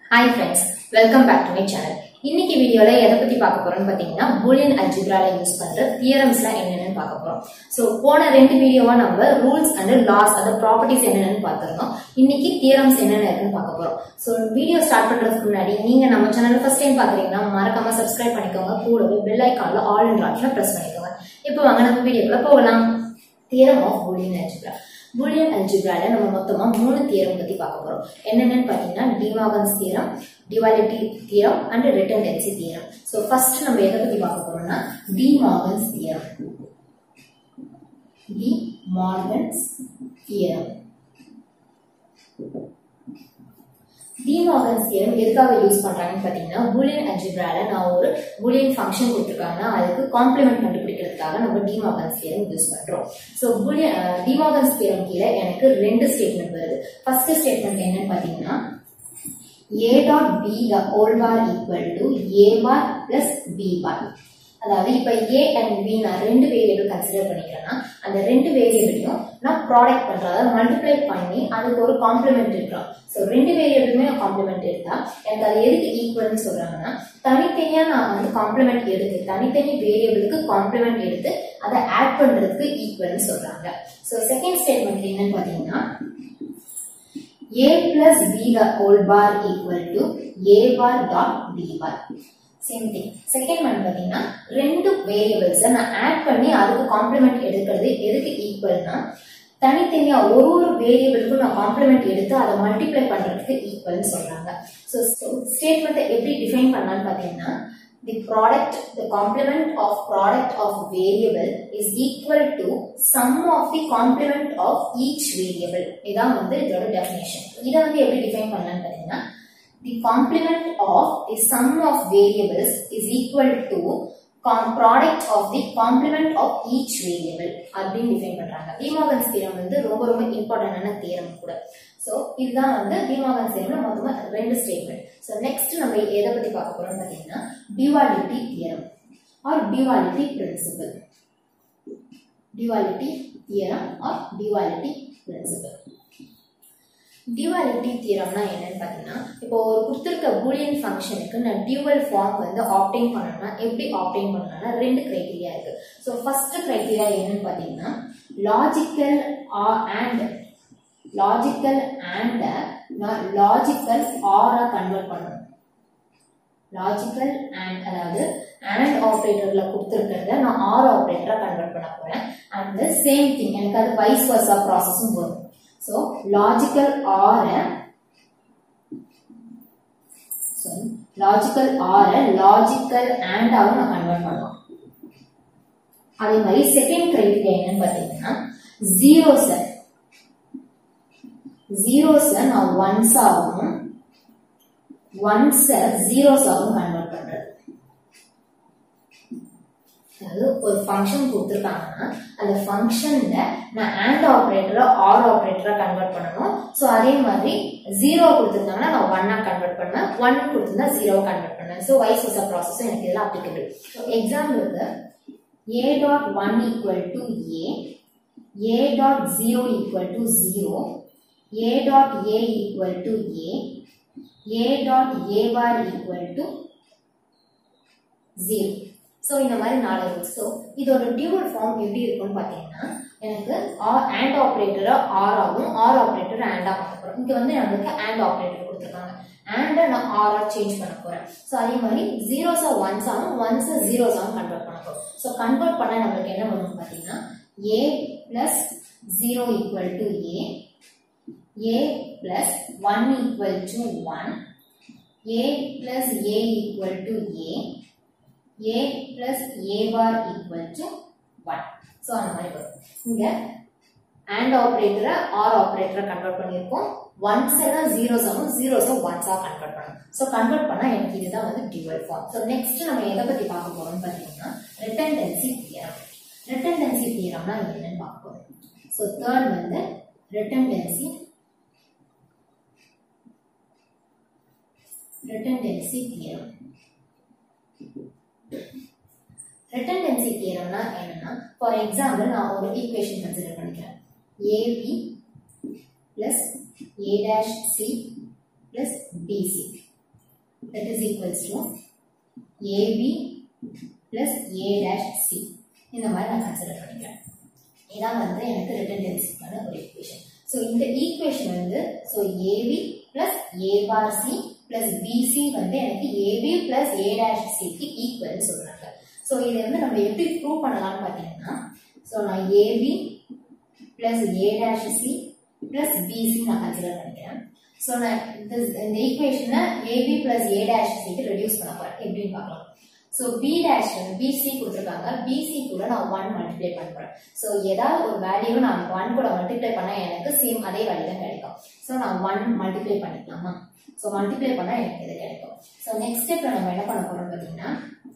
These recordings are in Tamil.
hi friends welcome back to my channel இன்னைக்கு வீடியோல எதை பத்தி பார்க்க போறோம்னு பாத்தீங்கன்னா பூலியன் அல்ஜிப்ரால யூஸ் பண்ற தியரம்ஸ்லாம் என்னென்னு பார்க்க போறோம் ஸோ போன ரெண்டு வீடியோவா நம்ம ரூல்ஸ் அண்ட் லாஸ் அந்த ப்ராப்பர்ட்டிஸ் என்னென்னு பார்த்திருந்தோம் இன்னைக்கு தியரம்ஸ் என்னென்ன இருக்குன்னு பார்க்க போறோம் ஸோ வீடியோ ஸ்டார்ட் பண்றதுக்கு முன்னாடி நீங்க நம்ம சேனல் ஃபர்ஸ்ட் டைம் பாக்குறீங்கன்னா மறக்காம சப்ஸ்கிரைப் பண்ணிக்கோங்க கூடவே பெல் ஐக்கான்ல ஆல் இன் ஆப்ஷனை பிரஸ் பண்ணிக்கோங்க இப்போ வாங்க நம்ம வீடியோக்குள்ள போகலாம் theorem of Boolean algebra Boolean அல்ஜிப்ரால நம்ம மொத்தமா மூணு தியரம் பத்தி பார்க்க போறோம் என்னென்னு பாத்தீங்கன்னா De Morgan's theorem duality theorem and redundancy theorem so first நம்ம எதை பத்தி பார்க்க போறோம்னா De Morgan's theorem De Morgan's theorem De Morgan's theorem எதுக்காக யூஸ் பண்றாங்கன்னு பாத்தீங்கன்னா பூலியன் அல்ஜிப்ரால நான் ஒரு பூலியன் ஃபங்க்ஷன் கொடுத்துருக்காங்கன்னா அதுக்கு காம்ப்ளிமெண்ட் கண்டுபிடிக்கிறதுக்காக நம்ம டிமார்கன்ஸ் தியரம் யூஸ் பண்றோம் ஸோ பூலியன் டிமார்கன்ஸ் தியரம் கீழே எனக்கு ரெண்டு ஸ்டேட்மெண்ட் வருது ஃபர்ஸ்ட் ஸ்டேட்மெண்ட் என்னன்னு பாத்தீங்கன்னா a dot b the whole bar equal to a bar plus b bar அதாவது இப்ப a and b நான் ரெண்டு வேரியபிள் கன்சிடர் பண்ணிக்கிறேன்னா அந்த ரெண்டு வேரியபிளையும் நான் ப்ராடக்ட் பண்றேன் அதாவது மல்டிப்ளை பண்ணி அதுக்கு ஒரு காம்ப்ளிமெண்ட் இருக்கிறோம் ஸோ ரெண்டு வேரியபிளுமே நான் காம்ப்ளிமெண்ட் எடுத்தா எனக்கு அது எதுக்கு ஈக்குவல்னு சொல்றாங்கன்னா தனித்தனியா நான் வந்து காம்ப்ளிமெண்ட் எடுத்து தனித்தனி வேரியபிளுக்கு காம்ப்ளிமெண்ட் எடுத்து அதை ஆட் பண்றதுக்கு ஈக்குவல்னு சொல்றாங்க ஸோ செகண்ட் ஸ்டேட்மெண்ட் என்னன்னு பாத்தீங்கன்னா a plus b the whole bar equal to a bar dot b bar same thing second one பார்த்தீங்கன்னா ரெண்டு வேரியபிள்ஸை நான் ஆட் பண்ணி அதுக்கு காம்ப்ளிமெண்ட் எடுக்கிறது எதுக்கு ஈக்குவல்னா தனித்தனியா ஒரு ஒரு வேரியபிளுக்கும் நான் காம்ப்ளிமெண்ட் எடுத்து அதை மல்டிப்ளை பண்றதுக்கு ஈக்குவல்னு சொல்றாங்க ஸோ ஸ்டேட்மெண்ட்டை எப்படி டிஃபைன் பண்ணலாம்னு பார்த்தீங்கன்னா the product the complement of product of variable is equal to sum of the complement of each variable இதான் வந்து இதோட டெஃபினேஷன் இதை வந்து எப்படி டிஃபைன் பண்ணலாம்னு பார்த்தீங்கன்னா the complement of the sum of variables is equal to com- product of the complement of each variable அப்படின்னு டிஃபைன் பண்றாங்க டிமாகன்ஸ் தியரம் வந்து ரொம்ப ரொம்ப இம்பார்ட்டன்டான தியரம் கூட ஸோ இதுதான் வந்து டிமாகன்ஸ் தியரம்ல மொத்தமா ரெண்டு ஸ்டேட்மெண்ட் ஸோ நெக்ஸ்ட் நம்ம எதை பத்தி பார்க்க போறோம்னு பார்த்தீங்கன்னா duality theorem or duality principle duality theorem or duality principle duality தியரம்னா என்னன்னு பார்த்தீங்கன்னா இப்போ ஒரு கொடுத்துருக்க பூலியன் ஃபங்க்ஷனுக்கு நான் டியூவல் ஃபார்ம் வந்து ஆப்டைன் பண்ணணும்னா எப்படி ஆப்டைன் பண்ணலாம்னா ரெண்டு கிரைட்டீரியா இருக்கு ஸோ ஃபர்ஸ்ட் கிரைட்டீரியா என்னன்னு பார்த்தீங்கன்னா லாஜிக்கல் அண்ட் லாஜிக்கல் அண்ட் நான் லாஜிக்கல் ஆரா கன்வெர்ட் பண்ணணும் லாஜிக்கல் அண்ட் அதாவது அண்ட் ஆப்ரேட்டர்ல கொடுத்துருக்கிறத நான் ஆர் ஆப்ரேட்டரா கன்வெர்ட் பண்ண போறேன் அண்ட் சேம் திங் எனக்கு அது வைஸ் வர்சா ப்ராசஸும் வரும் So logical or so logical or logical and ஆகும் நான் கன்வெர்ட் பண்ணலாம் அதே மாதிரி செகண்ட் கிரைட்டீரியா என்னன்னு பார்த்தீங்கன்னா ஜீரோஸ் ஜீரோஸ் நான் ஒன்ஸ் ஆகும் ஒன்ஸ் ஜீரோஸ் ஆகும் கன்வெர்ட் பண்றது அதாவது ஒரு ஃபங்க்ஷன் கொடுத்துருக்காங்கன்னா அந்த ஃபங்க்ஷன்ல நான் ஆண்ட் ஆப்ரேட்டரை ஆர் ஆப்ரேட்டரா கன்வெர்ட் பண்ணணும் ஸோ அதே மாதிரி ஜீரோ கொடுத்துருந்தாங்கன்னா நான் ஒன்னா கன்வெர்ட் பண்ணேன் ஒன் கொடுத்துருந்தா ஜீரோ கன்வெர்ட் பண்ணேன் ஸோ வைஸ் வர்சா ப்ராசஸும் எனக்கு இதெல்லாம் அப்ளிகபிள் ஸோ எக்ஸாம்பிளுக்கு A dot one equal to A A dot zero equal to zero A dot A equal to A A dot A bar equal to zero so இந்த மாதிரி நாலு ரூல்ஸ் ஸோ இதோட டியூவல் ஃபார்ம் எப்படி இருக்கும்னு பார்த்தீங்கன்னா எனக்கு ஆண்ட் ஆப்ரேட்டரை ஆர் ஆகும் ஆர் ஆப்ரேட்டர் ஆண்டா மாற்ற போகிறோம் இங்கே வந்து நம்மளுக்கு ஆண்ட் ஆப்ரேட்டர் கொடுத்துருக்காங்க ஆண்டை நான் ஆரா சேஞ்ச் பண்ண போகிறேன் ஸோ அதே மாதிரி ஜீரோஸா ஒன்ஸ் ஆகும் ஒன்ஸ் ஜீரோஸ் ஆகும் கன்வெர்ட் பண்ண போகிறோம் ஸோ கன்வெர்ட் பண்ண நம்மளுக்கு என்ன வரும் பார்த்தீங்கன்னா A plus zero equal to A A plus one equal to one A plus A equal to A a plus a bar equal to 1 so அந்த மாதிரி வரும் இங்கே அண்ட் ஆப்ரேட்டரை ஆர் ஆப்ரேட்டரை கன்வெர்ட் பண்ணியிருக்கோம் ஒன்ஸ் எல்லாம் ஜீரோஸ் ஆகும் ஜீரோஸை ஒன்ஸாக கன்வெர்ட் பண்ணணும் ஸோ கன்வெர்ட் பண்ணால் எனக்கு இதுதான் வந்து டியூவல் ஃபார்ம் ஸோ நெக்ஸ்ட் நம்ம எதை பற்றி பார்க்க போகிறோம்னு பார்த்தீங்கன்னா ரிட்டன்டென்சி தியரம் ரிட்டன்டென்சி தியரம்னா என்னன்னு பார்க்க போகிறோம் ஸோ தேர்ட் வந்து ரிட்டன்டென்சி ரிட்டன்டென்சி தியரம் ரிட்டன்டென்சி தியரம்னா என்னன்னா ஃபார் எக்ஸாம்பிள் நான் ஒரு ஈக்குவேஷன் கன்சிடர் பண்ணிக்கிறேன் AB plus a dash c plus bc that is equals to AB plus A dash C இந்த மாதிரி நான் கன்சிடர் பண்ணிக்கிறேன் இதான் வந்து எனக்கு ரிட்டன் டென்சிட்டிக்கான ஒரு ஈக்குவேஷன் ஸோ இந்த ஈக்குவேஷன் வந்து so AB plus A bar C plus BC வந்து எனக்கு ஏபி பிளஸ் ஏ டேஷ் சிக்கு ஈக்குவல்னு சொல்றாங்க ஸோ இதை வந்து நம்ம எப்படி ப்ரூவ் பண்ணலாம்னு பார்த்தீங்கன்னா ஸோ நான் AB plus A dash C plus BC நான் கன்சிடர் பண்ணிக்கிறேன் ஸோ நான் இந்த இந்த ஈக்குவேஷனை ஏபி பிளஸ் ஏ டேஷ் சிக்கு ரெடியூஸ் பண்ண போறேன் எப்படின்னு பார்க்கலாம் ஸோ பி டேஷ் பிசி கொடுத்துருக்காங்க பிசி கூட நான் ஒன் மல்டிப்ளை பண்ணுறேன் ஸோ ஏதாவது ஒரு வேல்யூ நான் ஒன் கூட மல்டிப்ளை பண்ணால் எனக்கு சேம் அதே வேல்யூ தான் கிடைக்கும் ஸோ நான் ஒன் மல்டிப்ளை பண்ணிக்கலாமா ஸோ மல்டிப்ளை பண்ணால் எனக்கு இது கிடைக்கும் ஸோ நெக்ஸ்ட் ஸ்டெப்ல நம்ம என்ன பண்ண போறோம் பார்த்தீங்கன்னா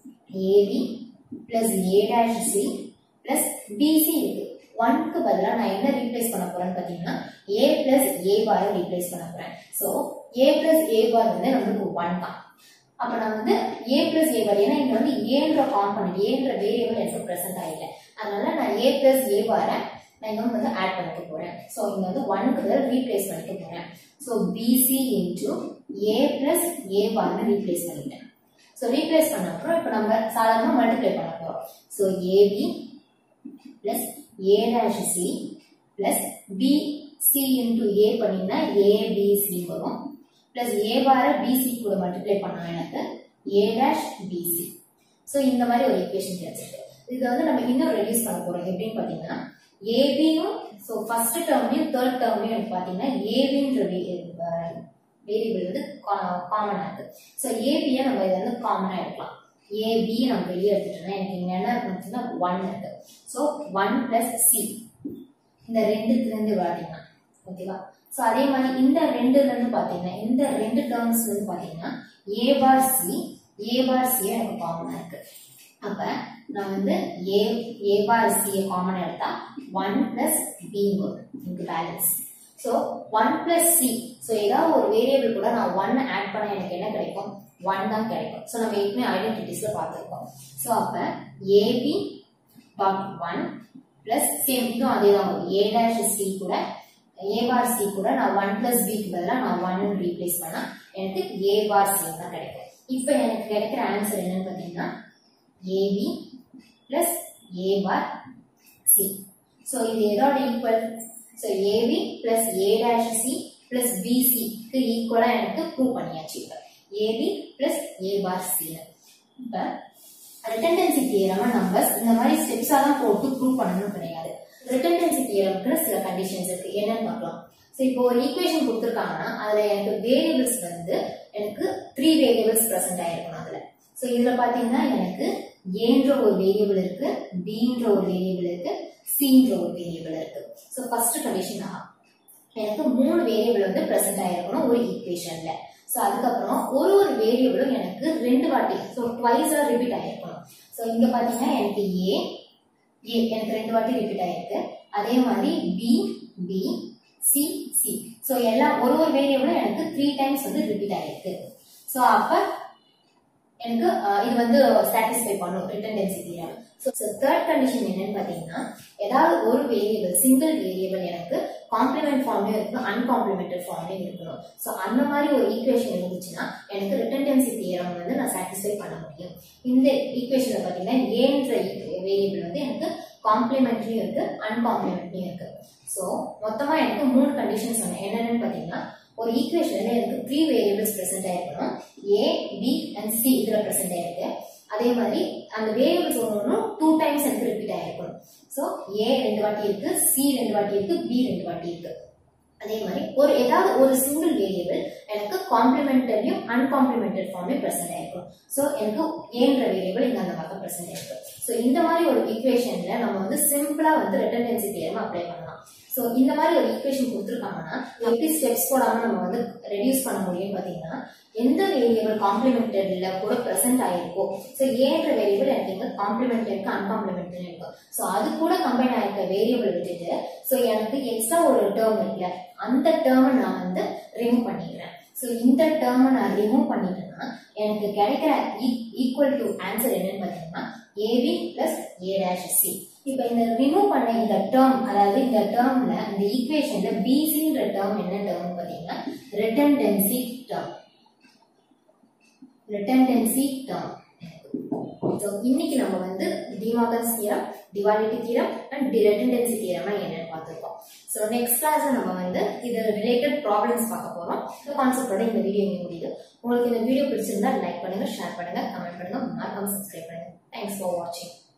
AB plus A dash C plus BC இருக்கு ஒன்க்கு பதிலாக நான் என்ன ரீப்ளேஸ் பண்ண போறேன்னு பார்த்தீங்கன்னா ஏ பிளஸ் ஏ பாரை ரீப்ளேஸ் பண்ண போறேன் ஸோ ஏ பிளஸ் ஏ பார் வந்து நம்மளுக்கு ஒன் தான் அப்ப நான் வந்து ஏ பிளஸ் ஏ பார் ஏன்னா இங்க வந்து ஏன்ற காம்பனண்ட் ஏன்ற வேரியபிள் எனக்கு ப்ரெசென்ட் ஆகல அதனால நான் ஏ பிளஸ் ஏ பாரை நான் இங்க வந்து ஆட் பண்ணிக்க போறேன் ஸோ இங்க வந்து ஒன்க்கு பதில் ரீப்ளேஸ் பண்ணிக்க போறேன் so BC into A plus A பார்னு ரீப்ளேஸ் பண்ணிட்டேன் ஸோ ரீப்ளேஸ் பண்ண அப்புறம் இப்போ நம்ம சாதாரணமாக மல்டிப்ளை பண்ண போறோம் so AB plus A dash C plus B C into A பண்ணிங்கன்னா ஏபிசி வரும் பிளஸ் ஏ பார பிசி கூட மல்டிப்ளை பண்ணா எனக்கு ஏ டேஷ் பிசி ஸோ இந்த மாதிரி ஒரு ஈக்குவேஷன் கிடைச்சிருக்கு இதை வந்து நம்ம இன்னும் ரெடியூஸ் பண்ண போறோம் எப்படின்னு பார்த்தீங்கன்னா ஏபியும் ஸோ ஃபர்ஸ்ட் டேர்ம்லையும் தேர்ட் டேர்ம்லையும் எனக்கு பார்த்தீங்கன்னா ஏபின்ற வேரியபிள் வந்து காமனாக இருக்கு ஸோ ஏபியை நம்ம இதை வந்து காமனாக எடுக்கலாம் ஏபி நம்ம வெளியே எடுத்துட்டோம்னா எனக்கு இங்கே என்ன இருந்துச்சுன்னா ஒன் இருக்கு ஸோ ஒன் பிளஸ் சி இந்த ரெண்டுத்துலேருந்து பார்த்தீங்கன்னா ஓகேவா ஸோ அதே மாதிரி இந்த ரெண்டுல இருந்து பார்த்தீங்கன்னா இந்த ரெண்டு டேர்ம்ஸ் வந்து பார்த்தீங்கன்னா ஏ bar C A bar C எனக்கு காமனாக இருக்கு அப்போ நான் வந்து ஏ ஏ பார் சியை காமனாக எடுத்தா ஒன் பிளஸ் பி வரும் எனக்கு balance so one plus C so ஏதாவது ஒரு வேரியபிள் கூட நான் ஒன் ஆட் பண்ண எனக்கு என்ன கிடைக்கும் ஒன் தான் கிடைக்கும் ஸோ நம்ம ஏற்கனவே ஐடென்டிட்டிஸில் பார்த்துருக்கோம் ஸோ அப்போ AB dot one plus same இதுவும் அதே தான் வரும் ஏ டேஷ் சி கூட ஏ பார் சி கூட நான் ஒன் பிளஸ் பிக்கு பதிலாக நான் ஒன் ரீப்ளேஸ் பண்ணா எனக்கு ஏ பார் சி தான் கிடைக்கும் இப்போ எனக்கு கிடைக்கிற ஆன்சர் என்னன்னு பார்த்தீங்கன்னா AB plus A bar C so இது எதோட equal so AB plus A dash C plus பிசிக்கு ஈக்குவலாக எனக்கு ப்ரூவ் பண்ணியாச்சு இப்போ AB plus A bar C இப்போ ரிட்டன்டென்சி தியரமா நம்பர்ஸ் இந்த மாதிரி ஸ்டெப்ஸாக தான் போட்டு ப்ரூவ் பண்ணணும்னு கிடையாது ரிட்டன்டென்சி தியரம்க்கு சில கண்டிஷன்ஸ் இருக்கு என்னன்னு பார்க்கலாம் ஸோ இப்போ ஒரு ஈக்குவேஷன் கொடுத்துருக்காங்கன்னா அதில் எனக்கு வேரியபிள்ஸ் வந்து எனக்கு த்ரீ வேரியபிள்ஸ் ப்ரெசென்ட் ஆயிருக்கணும் அதில் ஸோ இதில் பார்த்தீங்கன்னா எனக்கு ஏன்ற ஒரு வேரியபிள் இருக்கு பின்ற ஒரு வேரியபிள் இருக்கு சின்ற ஒரு வேரியபிள் இருக்கு ஸோ ஃபர்ஸ்ட் கண்டிஷன் ஆகும் எனக்கு மூணு வேரியபிள் வந்து ப்ரெசென்ட் ஆயிருக்கணும் ஒரு ஈக்குவேஷன்ல ஸோ அதுக்கப்புறம் ஒரு ஒரு வேரியபிளும் எனக்கு ரெண்டு வாட்டி ஸோ ட்வைஸாக ரிப்பீட் ஆயிருக்கணும் ஸோ இங்கே பார்த்தீங்கன்னா எனக்கு ஏ ஏ எனக்கு ரெண்டு வாட்டி ரிப்பீட் ஆயிருக்கு அதே மாதிரி B B C C so எல்லாம் ஒரு ஒரு வேரியபிளும் எனக்கு த்ரீ டைம்ஸ் வந்து ரிப்பீட் ஆயிருக்கு ஸோ அப்போ எனக்கு அஹ், இது வந்து சாட்டிஸ்ஃபை பண்ணும் redundancy so third condition என்னன்னு பார்த்தீங்கன்னா ஏதாவது ஒரு வேரியபிள் சிங்கிள் வேரியபிள் எனக்கு காம்ப்ளிமெண்ட் ஃபார்ம்லயும் இருக்கணும் அன்காம்ப்ளிமெண்டட் ஃபார்ம்லயும் இருக்கணும் ஸோ அந்த மாதிரி ஒரு ஈக்குவேஷன் இருந்துச்சுன்னா எனக்கு ரிட்டன்டென்சி தியரம் வந்து நான் சாட்டிஸ்ஃபை பண்ண முடியும் இந்த ஈக்குவேஷன்ல பார்த்தீங்கன்னா ஏன்ற வேரியபிள் வந்து எனக்கு காம்ப்ளிமெண்ட்ரியும் இருக்கு அன்காம்ப்ளிமெண்ட்ரியும் இருக்கு ஸோ மொத்தமா எனக்கு மூணு கண்டிஷன் சொன்னேன் என்னென்னு பார்த்தீங்கன்னா ஒரு ஈக்குவேஷன்ல எனக்கு த்ரீ வேரியபிள்ஸ் ப்ரெசென்ட் ஆயிருக்கணும் ஏ பி அண்ட் சி இதுல ப்ரெசென்ட் ஆயிருக்கு அதே மாதிரி அந்த வேரியபிள்ஸ் ஒன்று டூ டைம்ஸ் எனக்கு ரிப்பீட் ஆயிருக்கணும் ஸோ ஏ ரெண்டு வாட்டி இருக்கு சி ரெண்டு வாட்டி இருக்கு பி ரெண்டு வாட்டி இருக்கு அதே மாதிரி ஒரு ஏதாவது ஒரு சிங்கிள் வேரியபிள் எனக்கு காம்ப்ளிமெண்டரியும் அன்காம்ப்ளிமெண்டட் ஃபார்ம்லையும் ப்ரெசென்ட் ஆயிருக்கும் ஸோ எனக்கு ஏன்ற வேரியபிள் இங்க அந்த பக்கம் ப்ரெசென்ட் ஆயிருக்கு ஸோ இந்த மாதிரி ஒரு ஈக்குவேஷன்ல நம்ம வந்து சிம்பிளா வந்து ரிட்டன்டென்சி தியரம் அப்ளை பண்ணலாம் ஸோ இந்த மாதிரி ஒரு ஈக்குவேஷன் கொடுத்துருக்காங்கன்னா எப்படி ஸ்டெப்ஸ் போடாம நம்ம வந்து ரெடியூஸ் பண்ண முடியும்னு பார்த்தீங்கன்னா எந்த வேரியபிள் காம்ப்ளிமெண்டட்ல கூட ப்ரெசென்ட் ஆயிருக்கோ ஸோ ஏன்ற வேரியபிள் எனக்கு இங்க காம்ப்ளிமெண்ட் இருக்கு அன்காம்ப்ளிமெண்ட் இருக்கு ஸோ அது கூட கம்பைன் ஆயிருக்க வேரியபிள் விட்டுட்டு ஸோ எனக்கு எக்ஸ்ட்ரா ஒரு டேர்ம் இருக்குல்ல அந்த டேர்மை நான் வந்து ரிமூவ் பண்ணிடுறேன் ஸோ இந்த டேர்மை நான் ரிமூவ் பண்ணிட்டேன்னா எனக்கு கிடைக்கிற ஈக்குவல் டு ஆன்சர் என்னன்னு பார்த்தீங்கன்னா AB plus A dash C இப்போ இந்த ரிமூவ் பண்ண இந்த டேர்ம் அதாவது இந்த டேர்ம்ல இந்த ஈக்குவேஷன்ல பிசின்ற டேர்ம் என்ன டேர்ம் பார்த்தீங்கன்னா redundancy term redundancy term so இன்னைக்கு நம்ம வந்து De Morgan's theorem duality theorem and redundancy தியரம்னா என்னன்னு பார்த்துருக்கோம் ஸோ நெக்ஸ்ட் கிளாஸ்ல நம்ம வந்து இது ரிலேட்டட் ப்ராப்ளம்ஸ் பார்க்க போறோம் இந்த கான்செப்டோட இந்த வீடியோ இங்கே முடியுது உங்களுக்கு இந்த வீடியோ பிடிச்சிருந்தா லைக் பண்ணுங்க ஷேர் பண்ணுங்க கமெண்ட் பண்ணுங்க மறக்காம சப்ஸ்கிரைப் பண்ணுங்க தேங்க்ஸ் ஃபார் வாட்சிங்